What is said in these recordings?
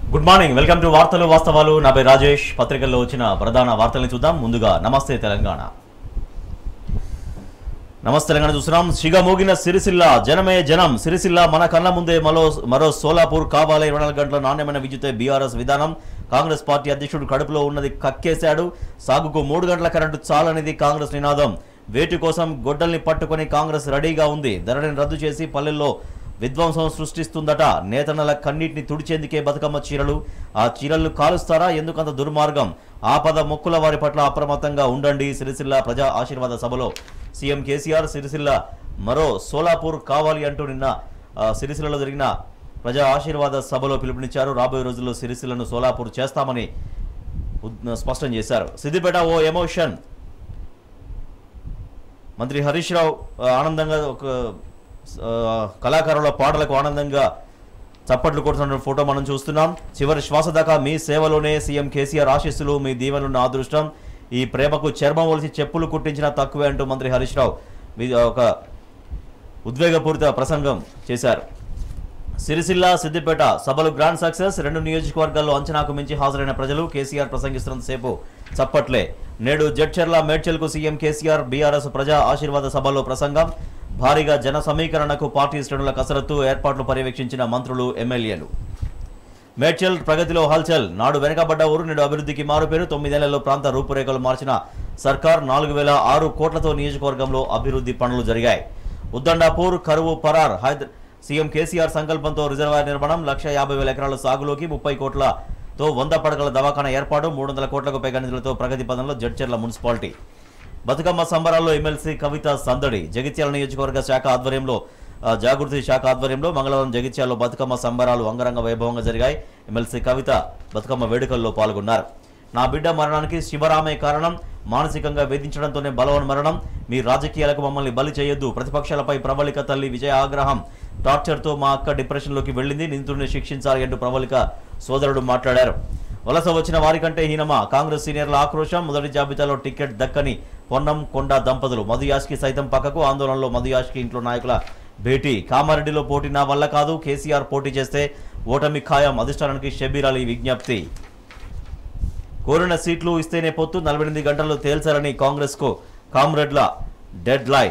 good morning welcome to వార్తలు వాస్తవాలు నా పేరు రాజేష్ పత్రికల్లో వచ్చిన ప్రధాన వార్తల్ని చూద్దాం ముందుగా నమస్తే తెలంగాణ నమస్తే తెలంగాణ చూస్తున్నాం సిగమోగిన సిరిసిల్ల జనమే జనం సిరిసిల్ల మన కళ్ళ ముందే మరో మరో సోలాపూర్ కావాలి ఇరవై నాలుగు గంటల నాణ్యమైన విద్యుతే బీఆర్ఎస్ విధానం కాంగ్రెస్ పార్టీ అధ్యక్షుడు కడుపులో ఉన్నది కక్కేశాడు సాగుకు మూడు గంటల కరెంటు చాలనేది కాంగ్రెస్ నినాదం వేటి కోసం గొడ్డల్ని పట్టుకొని కాంగ్రెస్ రెడీగా ఉంది ధరని రద్దు చేసి పల్లెల్లో విధ్వంసం సృష్టిస్తుందట నేతన్నల కన్నీటిని తుడిచేందుకే బతుకమ్మ చీరలు ఆ చీరలు కాలుస్తారా ఎందుకంత దుర్మార్గం ఆపద మొక్కుల వారి పట్ల అప్రమత్తంగా ఉండండి సిరిసిల్ల ప్రజా ఆశీర్వాద సభలో సీఎం కేసీఆర్ సిరిసిల్ల మరో సోలాపూర్ కావాలి అంటూ నిన్న ఆ, సిరిసిల్లలో జరిగిన ప్రజా ఆశీర్వాద సభలో పిలుపునిచ్చారు రాబోయే రోజుల్లో సిరిసిల్లను సోలాపూర్ చేస్తామని ఉద్- స్పష్టం చేశారు సిద్దిపేట ఓ ఎమోషన్ మంత్రి హరీష్ రావు ఆ, ఆనందంగా ఒక ఆ, కళాకారుల పాటలకు ఆనందంగా చప్పట్లు కొడుతున్న ఫోటో మనం చూస్తున్నాం చివరి శ్వాస దాకా మీ సేవలోనే సీఎం కేసీఆర్ ఆశీస్సులు మీ దీవెనలున్న అదృష్టం ఈ ప్రేమకు చర్మం ఒలిసి చెప్పులు కుట్టించినా తక్కువే అంటూ మంత్రి హరీష్ రావు మీ- ఒక ఉద్వేగపూరిత ప్రసంగం చేశారు సిరిసిల్ల సిద్దిపేట సభలు గ్రాండ్ సక్సెస్ రెండు నియోజకవర్గాల్లో అంచనాకు మించి హాజరైన ప్రజలు కేసీఆర్ ప్రసంగిస్తున్నంతసేపు చప్పట్లే నేడు జడ్చర్ల మేడ్చల్కు సీఎం కేసీఆర్ బీఆర్ఎస్ ప్రజా ఆశీర్వాద సభలో ప్రసంగం భారీగా జన సమీకరణకు పార్టీ శ్రేణుల కసరత్తు ఏర్పాట్లు పర్యవేక్షించిన మంత్రులు ఎమ్మెల్యేలు మేడ్చల్ ప్రగతిలో హల్చల్ నాడు వెనకబడ్డ ఊరు నేడు అభివృద్ధికి మారుపేరు తొమ్మిదేళ్లలో ప్రాంత రూపురేఖలు మార్చిన సర్కార్ నాలుగు వేల ఆరు కోట్లతో నియోజకవర్గంలో అభివృద్ధి పనులు జరిగాయి ఉద్దండాపూర్ కరువు పరార్ హైదర్ సీఎం కేసీఆర్ సంకల్పంతో రిజర్వాయర్ నిర్మాణం లక్ష యాభై వేల ఎకరాల సాగులోకి ముప్పై కోట్లతో వంద పడకల దవాఖాన ఏర్పాటు మూడు వందల కోట్లకు పైగా నిధులతో ప్రగతి పదంలో జడ్చర్ల మున్సిపాలిటీ బతుకమ్మ సంబరాల్లో ఎమ్మెల్సీ కవిత సందడి జగిత్యాల నియోజకవర్గ శాఖ ఆధ్వర్యంలో ఆ, జాగృతి శాఖ ఆధ్వర్యంలో మంగళవారం జగిత్యాలలో బతుకమ్మ సంబరాలు అంగరంగ వైభవంగా జరిగాయి ఎమ్మెల్సీ కవిత బతుకమ్మ వేడుకల్లో పాల్గొన్నారు నా బిడ్డ మరణానికి శివరామే కారణం మానసికంగా వేధించడంతోనే బలవన్ మరణం మీ రాజకీయాలకు మమ్మల్ని బలి చేయొద్దు ప్రతిపక్షాలపై ప్రబలిక తల్లి విజయ ఆగ్రహం టార్చర్తో మా అక్క డిప్రెషన్లోకి వెళ్ళింది నిందితుడిని శిక్షించాలి అంటూ ప్రబలిక సోదరుడు మాట్లాడారు వలస వచ్చిన వారికంటే హీనమా కాంగ్రెస్ సీనియర్ల ఆక్రోశం మొదటి జాబితాలో టికెట్ దక్కని పొన్నం కొండ దంపతులు మధు యాష్కి సైతం పక్కకు ఆందోళనలో మధు యాష్కి ఇంట్లో నాయకుల భేటీ కామారెడ్డిలో పోటీ నా వల్ల కాదు కేసీఆర్ పోటీ చేస్తే ఓటమి ఖాయం అధిష్టానానికి షబీర్ అలీ విజ్ఞప్తి కోరిన సీట్లు ఇస్తేనే పొత్తు నలభై ఎనిమిది గంటల్లో తేల్చాలని కాంగ్రెస్కు కామ్రెడ్ల డెడ్ లైన్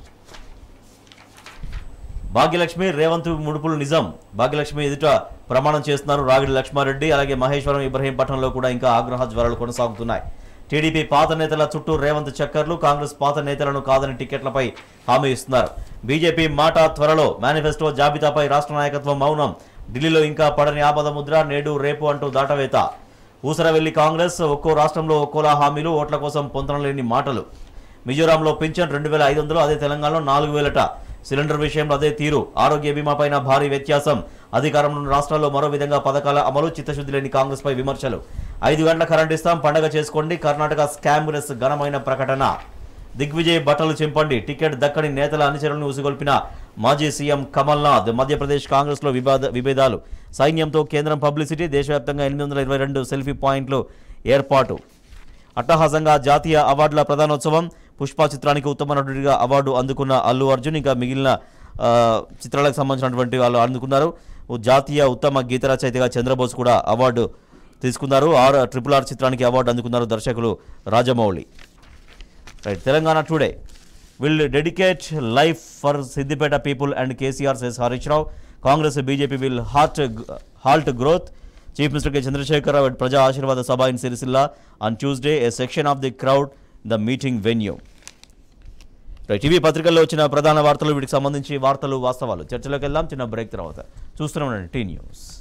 భాగ్యలక్ష్మి రేవంత్ ముడుపులు నిజం భాగ్యలక్ష్మి ఎదుట ప్రమాణం చేస్తున్నారు రాగిడి లక్ష్మారెడ్డి అలాగే మహేశ్వరం ఇబ్రహీంపట్నంలో కూడా ఇంకా ఆగ్రహ జ్వరాలు కొనసాగుతున్నాయి టీడీపీ పాత నేతల చుట్టూ రేవంత్ చక్కర్లు కాంగ్రెస్ పాత నేతలను కాదని టికెట్లపై హామీ ఇస్తున్నారు బీజేపీ మాట త్వరలో మేనిఫెస్టో జాబితాపై రాష్ట్ర నాయకత్వం మౌనం ఢిల్లీలో ఇంకా పడని ఆపద ముద్ర నేడు రేపు అంటూ దాటవేత ఊసరవెల్లి కాంగ్రెస్ ఒక్కో రాష్ట్రంలో ఒక్కోలా హామీలు ఓట్ల కోసం పొందలేని మాటలు మిజోరాంలో పింఛన్ రెండు వేల ఐదు వందలు అదే తెలంగాణలో నాలుగు వేలట సిలిండర్ విషయంలో అదే తీరు ఆరోగ్య బీమా పైన భారీ వ్యత్యాసం అధికారంలో ఉన్న రాష్ట్రాల్లో మరో విధంగా పథకాల అమలు చిత్తశుద్ధి లేని కాంగ్రెస్ పై విమర్శలు ఐదు గంటల కరెంట్ ఇస్తాం పండగ చేసుకోండి కర్ణాటక స్కామ్లెస్ ఘనమైన ప్రకటన దిగ్విజయ్ బట్టలు చింపండి టికెట్ దక్కని నేతల అనుచరులను ఉసిగొల్పిన మాజీ సీఎం కమల్నాథ్ మధ్యప్రదేశ్ కాంగ్రెస్ లో వివాద విభేదాలు సైన్యంతో కేంద్రం పబ్లిసిటీ దేశవ్యాప్తంగా ఎనిమిది వందల ఇరవై రెండు సెల్ఫీ పాయింట్లు ఏర్పాటు అట్టహాసంగా జాతీయ అవార్డుల ప్రధానోత్సవం పుష్ప చిత్రానికి ఉత్తమ నటుడిగా అవార్డు అందుకున్న అల్లు అర్జున్ ఇంకా మిగిలిన ఆ, చిత్రాలకు సంబంధించినటువంటి వాళ్ళు అందుకున్నారు ఓ జాతీయ ఉత్తమ గీత రచయితగా చంద్రబోస్ కూడా అవార్డు తీసుకున్నారు ఆర్ ట్రిపుల్ ఆర్ చిత్రానికి అవార్డు అందుకున్నారు దర్శకులు Rajamouli right Telangana today will dedicate life for Siddipet people and KCR says Harish Rao Congress BJP will heart halt growth chief minister K Chandrasekhar Rao at ప్రజా ఆశీర్వాద సభ in Sircilla on Tuesday a section of the crowd the meeting venue right TV పత్రికల్లో వచ్చిన ప్రధాన వార్తలు వీటికి సంబంధించి వార్తలు వాస్తవాలు చర్చలోకి వెళ్దాం చిన్న బ్రేక్ తర్వాత చూస్తూనే ఉండండి టీ న్యూస్